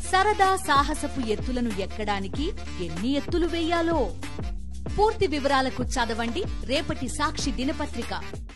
సరదా సాహసపు ఎత్తులను ఎక్కడానికి ఎన్ని ఎత్తులు వేయాలో పూర్తి వివరాలకు చదవండి రేపటి సాక్షి దినపత్రిక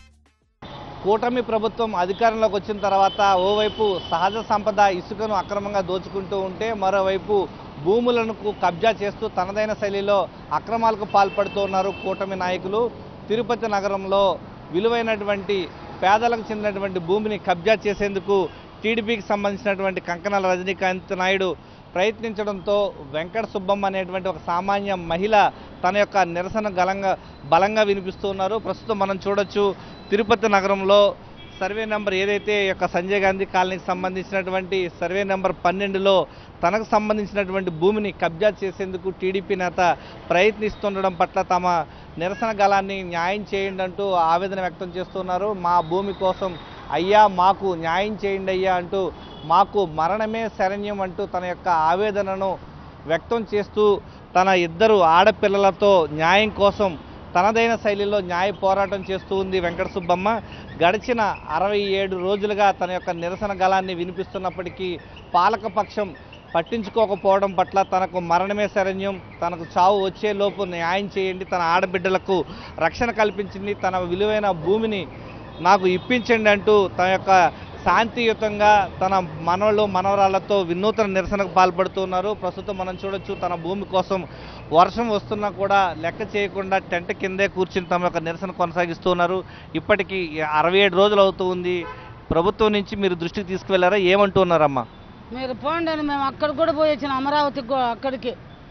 కూటమి ప్రభుత్వం అధికారంలోకి వచ్చిన తర్వాత ఓవైపు సహజ సంపద ఇసుకను అక్రమంగా దోచుకుంటూ ఉంటే మరోవైపు భూములను కబ్జా చేస్తూ తనదైన శైలిలో అక్రమాలకు పాల్పడుతూ ఉన్నారు కూటమి నాయకులు తిరుపతి నగరంలో విలువైనటువంటి పేదలకు చెందినటువంటి భూమిని కబ్జా చేసేందుకు టీడీపీకి సంబంధించినటువంటి కంకణాల రజనీకాంత్ నాయుడు ప్రయత్నించడంతో వెంకట సుబ్బమ్మ అనేటువంటి ఒక సామాన్య మహిళ తన యొక్క నిరసన గలంగా బలంగా వినిపిస్తూ ఉన్నారు ప్రస్తుతం మనం చూడొచ్చు తిరుపతి నగరంలో సర్వే నెంబర్ ఏదైతే ఈ యొక్క సంజయ్ గాంధీ కాలనీకి సంబంధించినటువంటి సర్వే నెంబర్ పన్నెండులో తనకు సంబంధించినటువంటి భూమిని కబ్జా చేసేందుకు టీడీపీ నేత ప్రయత్నిస్తుండడం పట్ల తమ నిరసన గలాన్ని న్యాయం చేయండి అంటూ ఆవేదన వ్యక్తం చేస్తున్నారు మా భూమి కోసం అయ్యా మాకు న్యాయం చేయండి అయ్యా అంటూ మాకు మరణమే శరణ్యం అంటూ తన యొక్క ఆవేదనను వ్యక్తం చేస్తూ తన ఇద్దరు ఆడపిల్లలతో న్యాయం కోసం తనదైన శైలిలో న్యాయ పోరాటం చేస్తూ ఉంది వెంకట సుబ్బమ్మ గడిచిన అరవై ఏడు రోజులుగా తన యొక్క నిరసన గలాన్ని వినిపిస్తున్నప్పటికీ పాలకపక్షం పట్టించుకోకపోవడం పట్ల తనకు మరణమే శరణ్యం తనకు చావు వచ్చే లోపు న్యాయం చేయండి తన ఆడబిడ్డలకు రక్షణ కల్పించింది తన విలువైన భూమిని నాకు ఇప్పించండి అంటూ తన యొక్క శాంతియుతంగా తన మనవళ్ళు మనవరాళ్లతో వినూతన నిరసనకు పాల్పడుతున్నారు ప్రస్తుతం మనం చూడొచ్చు తన భూమి కోసం వర్షం వస్తున్నా కూడా లెక్క చేయకుండా టెంట్ కిందే కూర్చుని తమ యొక్క నిరసన కొనసాగిస్తున్నారు ఇప్పటికీ అరవై ఏడు రోజులు అవుతూ ఉంది ప్రభుత్వం నుంచి మీరు దృష్టికి తీసుకువెళ్ళారా ఏమంటున్నారమ్మా మీరు పోండి అని మేము అక్కడ కూడా పోయి వచ్చిన అమరావతికి కూడా అక్కడికి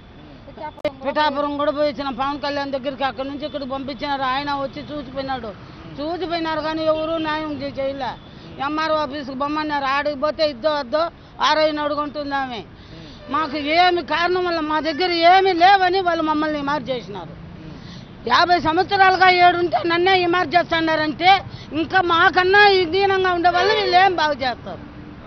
పిఠాపురం కూడా పోయి వచ్చిన పవన్ కళ్యాణ్ దగ్గరికి అక్కడ నుంచి ఇక్కడికి పంపించినారు ఆయన వచ్చి చూసిపోయినాడు చూసిపోయినారు కానీ ఎవరు న్యాయం చే- చేయలే ఎంఆర్ఓ ఆఫీస్కి బొమ్మన్నారు ఆడికి పోతే ఇద్దో అద్దో ఆరోగ్యం అడుగుంటుంది ఆమె మాకు ఏమి కారణం వల్ల మా దగ్గర ఏమీ లేవని వాళ్ళు మమ్మల్ని ఇమార్ చేసినారు యాభై సంవత్సరాలుగా ఏడుంటే నన్నే ఇమార్ చేస్తున్నారంటే ఇంకా మాకన్నా ఈ దీనంగా ఉండే వాళ్ళు వీళ్ళు ఏం బాగు చేస్తారు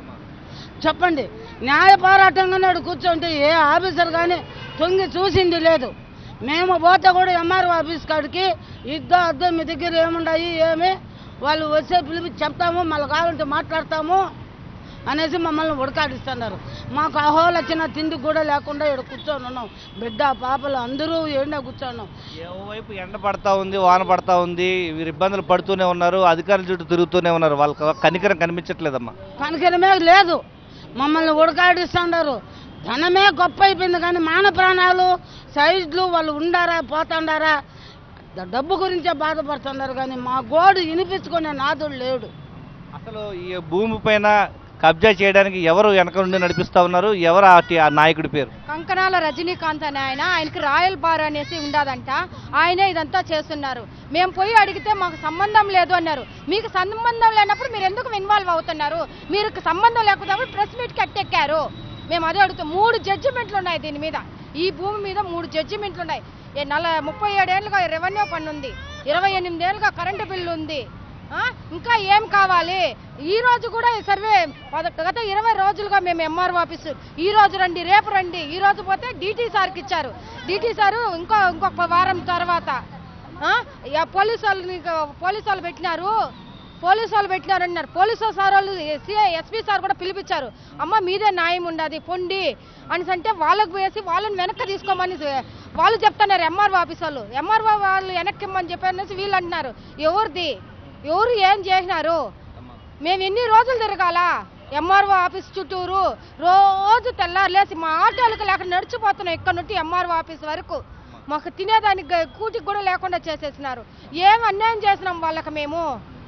చెప్పండి న్యాయ పోరాటంగా నాడు కూర్చుంటే ఏ ఆఫీసర్ కానీ తొంగి చూసింది లేదు మేము పోతే కూడా ఎంఆర్ఓ ఆఫీస్ కాడికి ఇద్దో అద్దో మీ దగ్గర ఏముండాయి ఏమి వాళ్ళు వచ్చే పిలిపి చెప్తాము మళ్ళీ కావాలంటే మాట్లాడతాము అనేసి మమ్మల్ని ఉడకాడిస్తున్నారు మాకు అహోలు వచ్చిన తిండి కూడా లేకుండా ఇక్కడ కూర్చొని ఉన్నాం బిడ్డ పాపలు అందరూ ఎండ కూర్చోన్నాం వైపు ఎండ పడతా ఉంది వాన పడతా ఉంది వీరు ఇబ్బందులు పడుతూనే ఉన్నారు అధికారుల చుట్టూ తిరుగుతూనే ఉన్నారు వాళ్ళకి కనికరం కనిపించట్లేదమ్మా కనికరమే లేదు మమ్మల్ని ఉడకాడిస్తున్నారు ధనమే గొప్ప అయిపోయింది కానీ మాన ప్రాణాలు సైజులు వాళ్ళు ఉండారా పోతుండారా ద- డబ్బు గురించే బాధపడుతున్నారు కానీ మా గోడు వినిపించుకునే నాదుడు లేడు అసలు ఈ భూమి పైన కబ్జా చేయడానికి ఎవరు వెనక నుండి నడిపిస్తా ఉన్నారు ఎవరు ఆ టి- ఆ నాయకుడి పేరు కంకణాల రజనీకాంత్ అనే ఆయన ఆయనకి రాయల్ బార్ అనేసి ఉండదంట ఆయనే ఇదంతా చేస్తున్నారు మేము పోయి అడిగితే మాకు సంబంధం లేదు అన్నారు మీకు సంబంధం లేనప్పుడు మీరు ఎందుకు ఇన్వాల్వ్ అవుతున్నారు మీరు సంబంధం లేకపోతే ప్రెస్ మీట్కి అట్టెక్కారు మేము అదే అడుగుతాం మూడు జడ్జిమెంట్లు ఉన్నాయి దీని మీద ఈ భూమి మీద మూడు జడ్జిమెంట్లు ఉన్నాయి ఏ నల ముప్పై ఏడేళ్ళుగా రెవెన్యూ పన్ను ఉంది ఇరవై ఎనిమిదేళ్ళుగా కరెంటు బిల్లు ఉంది ఆ? ఇంకా ఏం కావాలి ఈ రోజు కూడా ఈ సర్వే పద- గత ఇరవై రోజులుగా మేము ఎంఆర్ఓ ఆఫీసు ఈ రోజు రండి రేపు రండి ఈ రోజు పోతే డీటీ సార్కి ఇచ్చారు డీటీ సారు ఇంకో ఇంకొక వారం తర్వాత ఆ? ఇక పోలీసు వాళ్ళని ఇక పోలీసు వాళ్ళు పెట్టినారు పోలీసు వాళ్ళు పెట్టినారు అంటున్నారు పోలీసు సార్ వాళ్ళు సిఐ ఎస్పీ సార్ కూడా పిలిపించారు అమ్మ మీదే న్యాయం ఉండదు పొండి అనేసి అంటే వాళ్ళకు వేసి వాళ్ళని వెనక్కి తీసుకోమని వాళ్ళు చెప్తున్నారు ఎంఆర్ఓ ఆఫీస్ వాళ్ళు ఎంఆర్ఓ వాళ్ళు వెనక్కి ఇమ్మని చెప్పారనేసి వీళ్ళు అంటున్నారు ఎవరిది ఎవరు ఏం చేసినారు మేము ఎన్ని రోజులు తిరగాల ఎంఆర్ఓ ఆఫీస్ చుట్టూరు రోజు తెల్లారులేసి మా ఆటోలకు లేక నడిచిపోతున్నాం ఇక్కడ నుండి ఎంఆర్ఓ ఆఫీస్ వరకు మాకు తినేదానికి గ- కూటికి కూడా లేకుండా చేసేసినారు ఏం అన్యాయం చేసినాం వాళ్ళకి మేము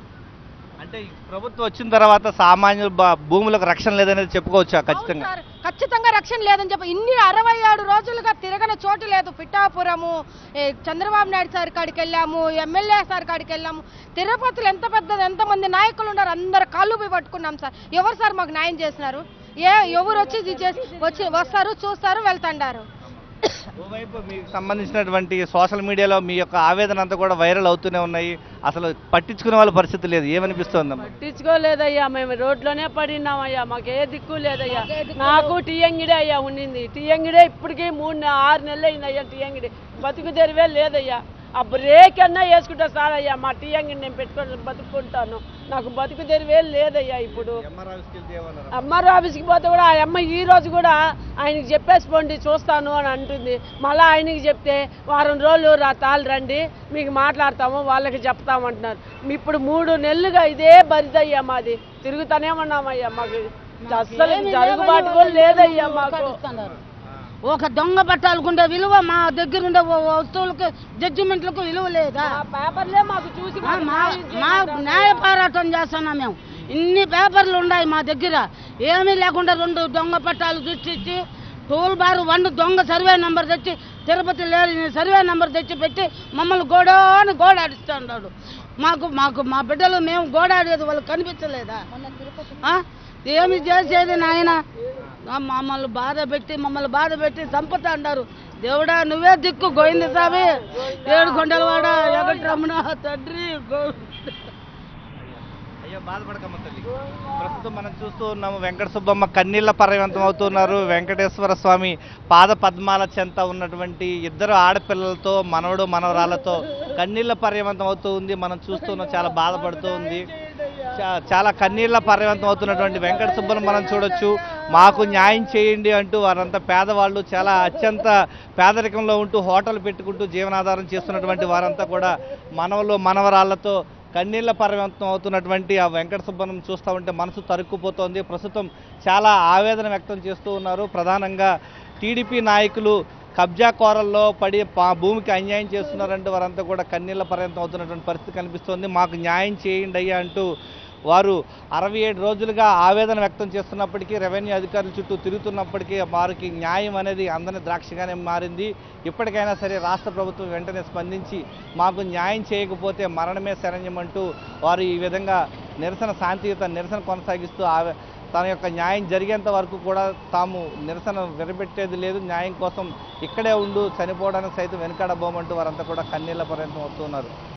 అంటే ఈ ప్రభుత్వం వచ్చిన తర్వాత సామాన్యుల బ- భూములకు రక్షణ లేదనేది చెప్పుకోవచ్చా అవును ఖచ్చితంగా సార్, ఖచ్చితంగా రక్షణ లేదని చెప్పి ఇన్ని అరవై ఏడు రోజులుగా తిరగని చోటు లేదు పిఠాపురము ఏ, చంద్రబాబు నాయుడు సార్ కాడికి వెళ్ళాము ఎమ్మెల్యే సార్ కాడికి వెళ్ళాము తిరుపతిలో ఎంత పెద్దది ఎంతమంది నాయకులు ఉన్నారు అందరు కాళ్ళు పోయి పట్టుకున్నాం సార్ ఎవరు సార్ మాకు న్యాయం చేసినారు ఏ ఎవరు వచ్చి ఇది చేసి వచ్చి వస్తారు చూస్తారు వెళ్తాండారు ఓవైపు మీకు సంబంధించినటువంటి సోషల్ మీడియాలో మీ యొక్క ఆవేదన అంతా కూడా వైరల్ అవుతూనే ఉన్నాయి అసలు పట్టించుకునే వాళ్ళ పరిస్థితి లేదు ఏమనిపిస్తోందమ్మా పట్టించుకోలేదయ్యా మేము రోడ్లోనే పడినామయ్యా మాకు ఏ దిక్కు లేదయ్యా నాకు టీయంగిడే అయ్యా ఉండింది టీయంగిడే ఇప్పటికీ మూడు నె- ఆరు నెలలు అయిందయ్యా టీయంగిడి బతుకు తెరివే లేదయ్యా ఆ బ్రేక్ అన్నా వేసుకుంటా సార్ అయ్యా మా టీ అంగిని నేను పెట్టుకొని బతుకుంటాను నాకు బతుకు తెరివే లేదయ్యా ఇప్పుడు ఎంఆర్ ఆఫీస్కి వెళ్తే ఏమన్నారు ఎంఆర్ఓ ఆఫీస్కి పోతే కూడా ఆ అమ్మ ఈ రోజు కూడా ఆయనకి చెప్పేసి పోండి చూస్తాను అని అంటుంది మళ్ళీ ఆయనకి చెప్తే వారం రోజులు రా తాళ్ళు రండి మీకు మాట్లాడతాము వాళ్ళకి చెప్తామంటున్నారు ఇప్పుడు మూడు నెలలుగా ఇదే బరిదయ్యా మాది తిరుగుతానే ఉన్నామయ్యా మాకు అస్సలు ఏమీ జరుగుబాటు లేవని కూడా లేదయ్యా మాకు ఇస్తున్నారు. ఒక దొంగ పట్టాలకుండే విలువ మా దగ్గర ఉండే వ- వస్తువులకు జడ్జిమెంట్లకు విలువ లేదా ఆ పేపర్లే మాకు చూసి ఆ, మాకు మా న్యాయం మా చేయండి. న్యాయ పోరాటం చేస్తున్నాం మేము ఇన్ని పేపర్లు ఉన్నాయి మా దగ్గర ఏమీ లేకుండా రెండు దొంగ పట్టాలు సృష్టించి టోల్ బార్ వన్ దొంగ సర్వే నెంబర్ తెచ్చి తిరుపతి లేని సర్వే నెంబర్ తెచ్చి పెట్టి మమ్మల్ని గోడని గోడాడిస్తున్నాడు మాకు మాకు మా బిడ్డలు మేము గోడాడేది వాళ్ళకి కనిపించలేదా ఆ? ఏమి చేసేది నాయన ఆ, మమ్మల్ని బాధ పెట్టి మమ్మల్ని బాధ పెట్టి చంపుతా అన్నారు దేవుడా నువ్వే దిక్కు గోవింద స్వామి ఏడు కొండలవాడ ఎగట్రమణ తండ్రి గో- అయ్యో బాధపడకమ్మ తల్లి ప్రస్తుతం మనం చూస్తూ ఉన్నాము వెంకట సుబ్బమ్మ కన్నీళ్ల పర్యవంతం అవుతున్నారు వెంకటేశ్వర స్వామి పాద పద్మాల చెంత ఉన్నటువంటి ఇద్దరు ఆడపిల్లలతో మనవడు మనవరాలతో కన్నీళ్ల పర్యవంతం అవుతూ ఉంది మనం చూస్తున్నాం చాలా బాధపడుతూ ఉంది చా- చాలా కన్నీళ్ల పర్యవంతం అవుతున్నటువంటి వెంకట సుబ్బను మనం చూడొచ్చు మాకు న్యాయం చేయండి అంటూ వారంతా పేదవాళ్ళు చాలా అత్యంత పేదరికంలో ఉంటూ హోటల్ పెట్టుకుంటూ జీవనాధారం చేస్తున్నటువంటి వారంతా కూడా మనవలు మనవరాళ్లతో కన్నీళ్ల పర్యవంతం అవుతున్నటువంటి ఆ వెంకట సుబ్బనం చూస్తూ ఉంటే మనసు తరుక్కుపోతోంది ప్రస్తుతం చాలా ఆవేదన వ్యక్తం చేస్తూ ఉన్నారు ప్రధానంగా టీడీపీ నాయకులు కబ్జా కోరల్లో పడి పా- భూమికి అన్యాయం చేస్తున్నారంటూ వారంతా కూడా కన్నీళ్ల పర్యంతం అవుతున్నటువంటి పరిస్థితి కనిపిస్తోంది మాకు న్యాయం చేయండి అయ్యా అంటూ వారు అరవై ఏడు రోజులుగా ఆవేదన వ్యక్తం చేస్తున్నప్పటికీ రెవెన్యూ అధికారుల చుట్టూ తిరుగుతున్నప్పటికీ వారికి న్యాయం అనేది అందని ద్రాక్షగానే మారింది ఇప్పటికైనా సరే రాష్ట్ర ప్రభుత్వం వెంటనే స్పందించి మాకు న్యాయం చేయకపోతే మరణమే శరణ్యం అంటూ వారు ఈ విధంగా నిరసన శాంతియుత నిరసన కొనసాగిస్తూ ఆవే తన యొక్క న్యాయం జరిగేంత వరకు కూడా తాము నిరసన విరబెట్టేది లేదు న్యాయం కోసం ఇక్కడే ఉండు చనిపోవడానికి సైతం వెనుకాడబోమంటూ వారంతా కూడా కన్నీళ్ల పర్యంతం అవుతున్నారు